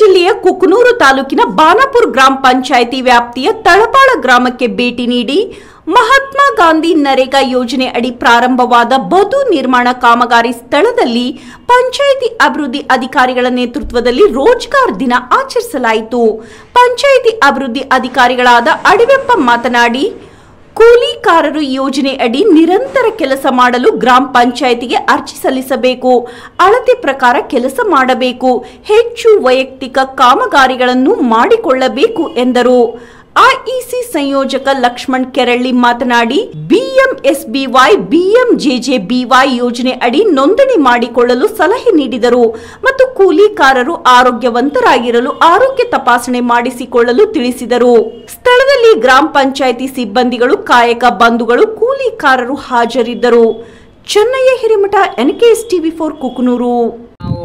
ಜಿಲ್ಲೆಯ ಕುಕನೂರು ತಾಲೂಕಿನ ಬಾನಾಪುರ ಗ್ರಾಮ ಪಂಚಾಯಿತಿ ವ್ಯಾಪ್ತಿಯ ತಳಪಾಳ ಗ್ರಾಮಕ್ಕೆ ಭೇಟಿ ನೀಡಿ ಮಹಾತ್ಮ ಗಾಂಧಿ ನರೇಗಾ ಯೋಜನೆ ಅಡಿ ಪ್ರಾರಂಭವಾದ ಬದು ನಿರ್ಮಾಣ ಕಾಮಗಾರಿ ಸ್ಥಳದಲ್ಲಿ ಪಂಚಾಯಿತಿ ಅಭಿವೃದ್ಧಿ ಅಧಿಕಾರಿಗಳ ನೇತೃತ್ವದಲ್ಲಿ ರೋಜ್ಗಾರ್ ದಿನ ಆಚರಿಸಲಾಯಿತು ಪಂಚಾಯಿತಿ ಅಭಿವೃದ್ಧಿ ಅಧಿಕಾರಿಗಳಾದ ಅಡಿವೆಪ್ಪ ಮಾತನಾಡಿ ಕೂಲಿಕಾರರು ಯೋಜನೆ ಅಡಿ ನಿರಂತರ ಕೆಲಸ ಮಾಡಲು ಗ್ರಾಮ ಪಂಚಾಯಿತಿಗೆ ಅರ್ಜಿ ಸಲ್ಲಿಸಬೇಕು ಅಳತೆ ಪ್ರಕಾರ ಕೆಲಸ ಮಾಡಬೇಕು ಹೆಚ್ಚು ವೈಯಕ್ತಿಕ ಕಾಮಗಾರಿಗಳನ್ನು ಮಾಡಿಕೊಳ್ಳಬೇಕು ಎಂದರು ಐಇಸಿ ಸಂಯೋಜಕ ಲಕ್ಷ್ಮಣ್ ಕೆರಳ್ಳಿ ಮಾತನಾಡಿ ಬಿಎಂಎಸ್ಬಿವೈ ಬಿಎಂಜೆಜೆಬಿವೈ ಯೋಜನೆ ಅಡಿ ನೋಂದಣಿ ಮಾಡಿಕೊಳ್ಳಲು ಸಲಹೆ ನೀಡಿದರು ಮತ್ತು ಕೂಲಿಕಾರರು ಆರೋಗ್ಯವಂತರಾಗಿರಲು ಆರೋಗ್ಯ ತಪಾಸಣೆ ಮಾಡಿಸಿಕೊಳ್ಳಲು ತಿಳಿಸಿದರು ಸ್ಥಳದಲ್ಲಿ ಗ್ರಾಮ ಪಂಚಾಯಿತಿ ಸಿಬ್ಬಂದಿಗಳು ಕಾಯಕ ಬಂಧುಗಳು ಕೂಲಿಕಾರರು ಹಾಜರಿದ್ದರು Chennaiah Hiremath NKS TV four Kukanur ನಾವು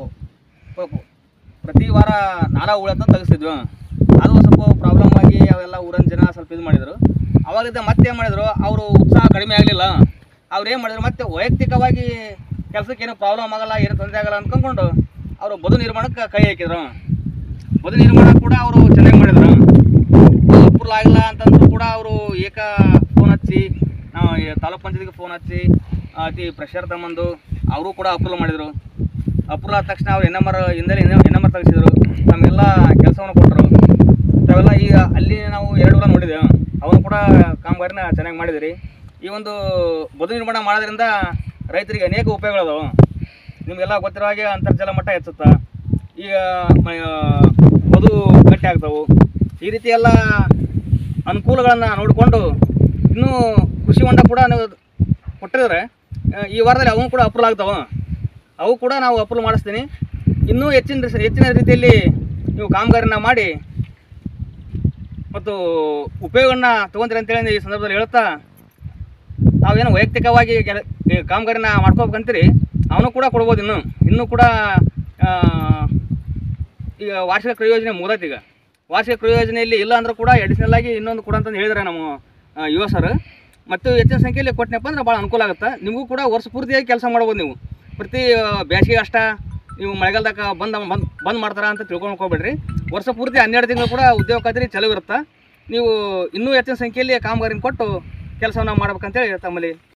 ಪ- ಪ- ಪ್ರತಿ ವಾರ ನಾಲಾ ಉಳತ್ತ ತೆಗಿಸ್ತಿದ್ವಿ ಅದು ಸ್ವಲ್ಪ ಪ್ರಾಬ್ಲಮ್ ಆಗಿ ಅವೆಲ್ಲ ಊರಿನ ಜನ ಸ್ವಲ್ಪ ಇದು ಮಾಡಿದರು ಅವಾಗಿದ್ದ ಮತ್ತೆ ಏನು ಮಾಡಿದ್ರು ಅವರು ಉತ್ಸಾಹ ಕಡಿಮೆ ಆಗಲಿಲ್ಲ ಅವ್ರು ಏನು ಮಾಡಿದ್ರು ಮತ್ತೆ ವೈಯಕ್ತಿಕವಾಗಿ ಕೆಲಸಕ್ಕೆ ಏನೂ ಪ್ರಾಬ್ಲಮ್ ಆಗಲ್ಲ ಏನು ತೊಂದರೆ ಆಗಲ್ಲ ಅಂದ್ಕೊಂಡು ಅವರು ಬದು ನಿರ್ಮಾಣಕ್ಕೆ ಕೈ ಹಾಕಿದ್ರು ಬದು ನಿರ್ಮಾಣ ಕೂಡ ಅವರು ಚೆನ್ನಾಗಿ ಮಾಡಿದ್ರು ಅಪ್ರೂವಲ್ ಆಗಿಲ್ಲ ಅಂತಂದ್ರು ಕೂಡ ಅವರು ಏಕ ಫೋನ್ ಹಚ್ಚಿ ನಾವು ಈ ತಾಲೂಕ್ ಪಂಚಾಯತಿಗೆ ಫೋನ್ ಹಚ್ಚಿ ಅತಿ ಪ್ರೆಷರ್ ತಗೊಂಡು ಅವರು ಕೂಡ ಅಪ್ರೂವಲ್ ಮಾಡಿದರು ಅಪ್ರೂವಲ್ ಆದ ತಕ್ಷಣ ಅವ್ರು ಎನ್ ನಂಬರ್ ಹಿಂದೆ ಎನ್ ನಂಬರ್ ತೆಗೆಸಿದ್ರು ನಮಗೆಲ್ಲ ಕೆಲಸವನ್ನು ಕೊಟ್ಟರು ಅವೆಲ್ಲ ಈಗ ಅಲ್ಲಿ ನಾವು ಎರಡು ಹೊಲ ನೋಡಿದ್ದೇವೆ ಅವನು ಕೂಡ ಕಾಮಗಾರಿನ ಚೆನ್ನಾಗಿ ಮಾಡಿದಿರಿ ಈ ಒಂದು ಬದು ನಿರ್ಮಾಣ ಮಾಡೋದ್ರಿಂದ ರೈತರಿಗೆ ಅನೇಕ ಉಪಯೋಗಗಳದಾವು ನಿಮಗೆಲ್ಲ ಗೊತ್ತಿರೋ ಹಾಗೆ ಅಂತರ್ಜಲ ಮಟ್ಟ ಹೆಚ್ಚುತ್ತಾ ಈಗ ಮ- ಬದು ಗಟ್ಟಿ ಆಗ್ತಾವು ಈ ರೀತಿ ಎಲ್ಲ ಅನುಕೂಲಗಳನ್ನು ನೋಡಿಕೊಂಡು ಇನ್ನೂ ಕೃಷಿ ಹೊಂಡ ಕೂಡ ನೀವು ಕೊಟ್ಟಿದ್ರೆ ಆ, ಈ ವಾರದಲ್ಲಿ ಅವು ಕೂಡ ಅಪ್ರೂವ್ ಆಗ್ತಾವ ಅವು ಕೂಡ ನಾವು ಅಪ್ರೂವ್ ಮಾಡಿಸ್ತೀನಿ ಇನ್ನೂ ಹೆಚ್ಚಿನ ರೀ- ಹೆಚ್ಚಿನ ರೀತಿಯಲ್ಲಿ ನೀವು ಕಾಮಗಾರಿನ ಮಾಡಿ ಮತ್ತು ಉಪಯೋಗವನ್ನು ತೊಗೊಂತೀರಿ ಅಂತೇಳಿ ಈ ಸಂದರ್ಭದಲ್ಲಿ ಹೇಳ್ತಾ ತಾವೇನು ವೈಯಕ್ತಿಕವಾಗಿ ಕೆಲ ಈ ಕಾಮಗಾರಿನ ಮಾಡ್ಕೋಬೇಕಂತೀರಿ ಅವನು ಕೂಡ ಕೊಡ್ಬೋದು ಇನ್ನು ಇನ್ನೂ ಕೂಡ ಆ, ಈಗ ವಾರ್ಷಿಕ ಕ್ರಿಯಾ ಯೋಜನೆ ಮುಗ್ದೈತಿ ಈಗ ವಾರ್ಷಿಕ ಕ್ರಿಯಾ ಯೋಜನೆಯಲ್ಲಿ ಇಲ್ಲ ಅಂದ್ರೂ ಕೂಡ ಅಡಿಷನಲ್ ಆಗಿ ಇನ್ನೊಂದು ಕೊಡ ಅಂತಂದು ಹೇಳಿದ್ದಾರೆ ನಮ್ಮ ಆ, ಯುವ ಸರ್ ಮತ್ತು ಹೆಚ್ಚಿನ ಸಂಖ್ಯೆಯಲ್ಲಿ ಕೊಟ್ಟನಪ್ಪ ಅಂದ್ರೆ ಭಾಳ ಅನುಕೂಲ ಆಗುತ್ತೆ ನಿಮಗೂ ಕೂಡ ವರ್ಷ ಪೂರ್ತಿಯಾಗಿ ಕೆಲಸ ಮಾಡ್ಬೋದು ನೀವು ಪ್ರತಿ ಆ, ಬೇಸಿಗೆ ಅಷ್ಟ ನೀವು ಮಳೆಗಾಲದಾಗ ಬಂದ್ ಬಂದ್ ಬಂದ್ ಮಾಡ್ತಾರ ಅಂತ ತಿಳ್ಕೊಂಡು ಹೋಗ್ಬೇಡ್ರಿ ವರ್ಷ ಪೂರ್ತಿ ಹನ್ನೆರಡು ತಿಂಗಳು ಕೂಡ ಉದ್ಯೋಗ ಖಾತ್ರಿ ಚಲೋ ಇರುತ್ತೆ ನೀವು ಇನ್ನೂ ಹೆಚ್ಚಿನ ಸಂಖ್ಯೆಯಲ್ಲಿ ಕಾಮಗಾರಿನ ಕೊಟ್ಟು ಕೆಲಸವನ್ನು ಮಾಡ್ಬೇಕಂತೇಳಿ ತಮ್ಮಲ್ಲಿ